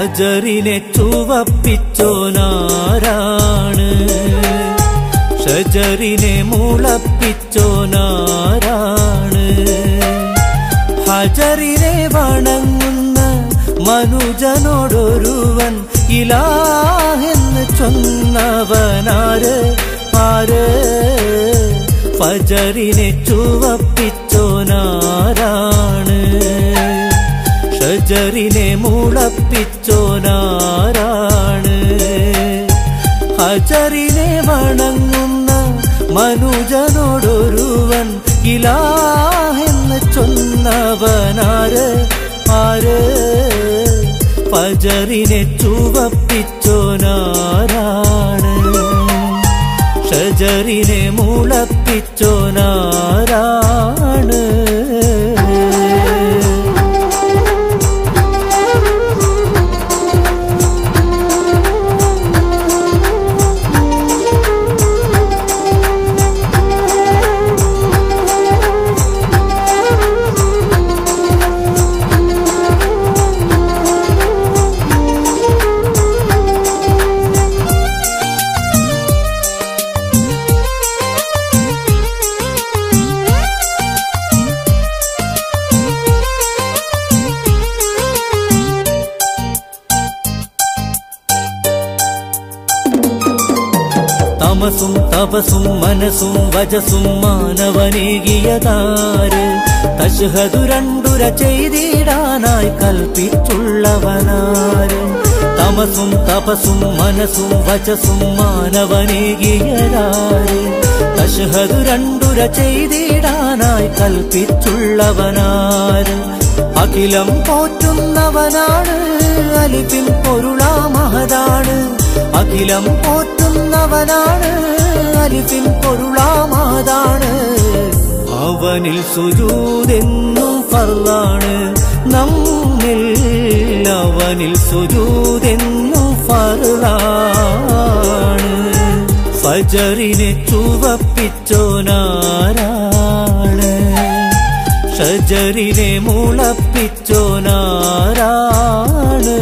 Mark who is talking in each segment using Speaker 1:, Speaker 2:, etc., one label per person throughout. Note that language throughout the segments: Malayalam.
Speaker 1: ഫജറിനെ ചുവപ്പിച്ചോനാരാണ് ഷജറിനെ മുളപ്പിച്ചോനാരാണ് ഹജറിനെ വണങ്ങുന്ന മനുജനോടൊരുവൻ ഇലാഹെന്ന് ചൊന്നവനാര് ആര് ഫജറിനെ ചുവപ്പിച്ചോനാരാണ് ഷജറിനെ മുളപ്പിച്ചോനാരാണ് ഹജറിനെ വണങ്ങുന്ന മനുജനോടൊരുവൻ ഇലാഹെന്ന് ചൊന്നവനാര് ആര് ഫജറിനെ ചുവപ്പിച്ചോനാരാണ് ഷജറിനെ മുളപ്പിച്ചോനാരാണ് തമസും തപസും മനസ്സും വജസും മാനവനേകിയതാര് തശുഹതു രണ്ടുര ചെയ്തിടാനായി കൽപ്പിച്ചുള്ളവനാര് തമസും തപസും മനസ്സും വചസും മാനവനേകിയതാര് തശുഹതു രണ്ടുര ചെയ്തിടാനായി കൽപ്പിച്ചുള്ളവനാര് അഖിലം പോറ്റുന്നവനാണ് അലിപിൻ പൊരുളാ മഹതാണ് അഖിലം പോറ്റുന്നവനാണ് അലിപിൻ പൊരുളാമാതാണ് അവനിൽ സുജൂതെന്നും ഫർലാണ് നമ്മിൽ അവനിൽ സുജൂതെന്നും ഫർലാണ് ഫജറിനെ ചുവപ്പിച്ചോനാരാണ് ഷജറിനെ മുളപ്പിച്ചോനാരാണ്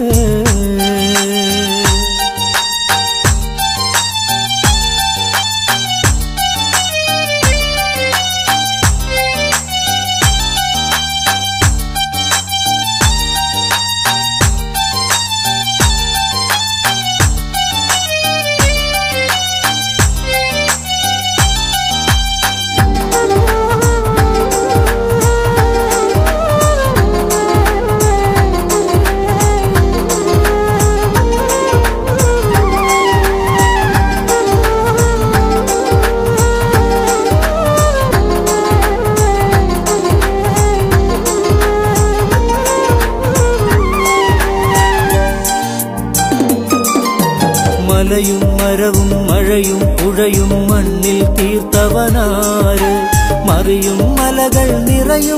Speaker 1: മലയും മരവും മഴയും പുഴയും മണ്ണിൽ തീർത്തവനാര് മറിയും മലകൾ നിറയും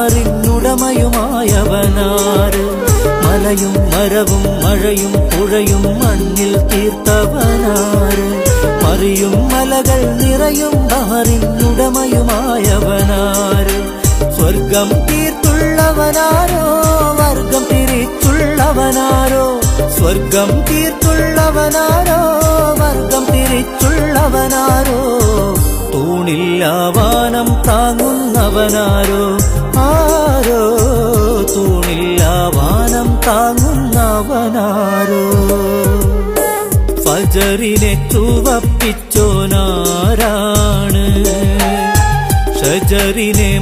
Speaker 1: ബഹറിനുടമയുമായവനാര് മലയും മരവും മഴയും പുഴയും മണ്ണിൽ തീർത്തവനാര് മറിയും മലകൾ നിറയും ബഹറിനുടമയുമായവനാര് സ്വർഗം തീർത്തുള്ളവനാരോ വർഗം തിരിച്ചുള്ളവനാരോ സ്വർഗം തീർത്തുള്ളവനാരോ വർഗം തിരിച്ചുള്ളവനാരോ തൂണില്ലാവാനം താങ്ങുന്നവനാരോ ആരോ തൂണില്ലാവാനം താങ്ങുന്നവനാരോ ഫജറിനെ ചുവപ്പിച്ചോനാരാണ് ഷജറിനെ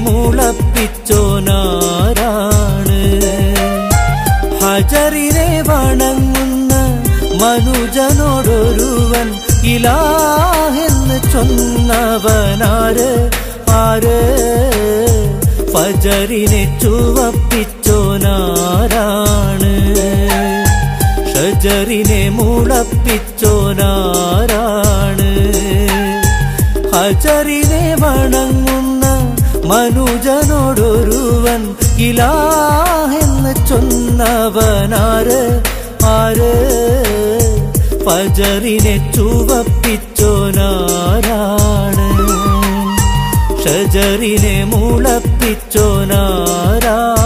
Speaker 1: മുളപ്പിച്ചോനാരാണ് ഹജറിനെ വണങ്ങുന്ന മനുജനോടൊരുവൻ ഇലാഹെന്ന് ചൊന്നവനാര് ആര് ഫജറിനെ ചുവപ്പിച്ചോനാരാണ് ഷജറിനെ മുളപ്പിച്ചോനാരാണ് ഹജറിനെ വണങ്ങുന്ന മനുജനോടൊരുവൻ ഇലാഹെന്ന് ചൊന്നവനാര് ആര് ഫജറിനെ ചുവപ്പിച്ചോനാരാണ് ഷജറിനെ മുളപ്പിച്ചോനാരാണ്